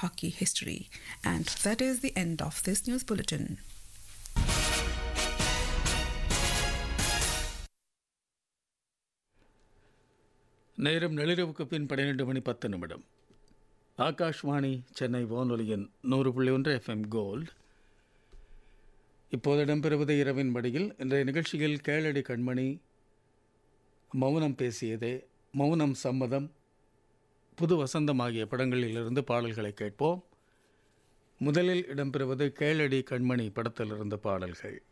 hockey history. And that is the end of this news bulletin. நேரம் நள்ளிரவுக்கு பின் பன்னிரெண்டு மணி பத்து நிமிடம் ஆகாஷ்வாணி சென்னை வானொலியின் நூறு புள்ளி ஒன்று எஃப்எம் கோல்ட் இப்போது இடம்பெறுவது இரவின் மடியில் இன்றைய நிகழ்ச்சியில் கேளடி கண்மணி மௌனம் பேசியதே மௌனம் சம்மதம் புது வசந்தம் ஆகிய படங்களிலிருந்து பாடல்களை கேட்போம் முதலில் இடம்பெறுவது கேளடி கண்மணி படத்திலிருந்து பாடல்கள்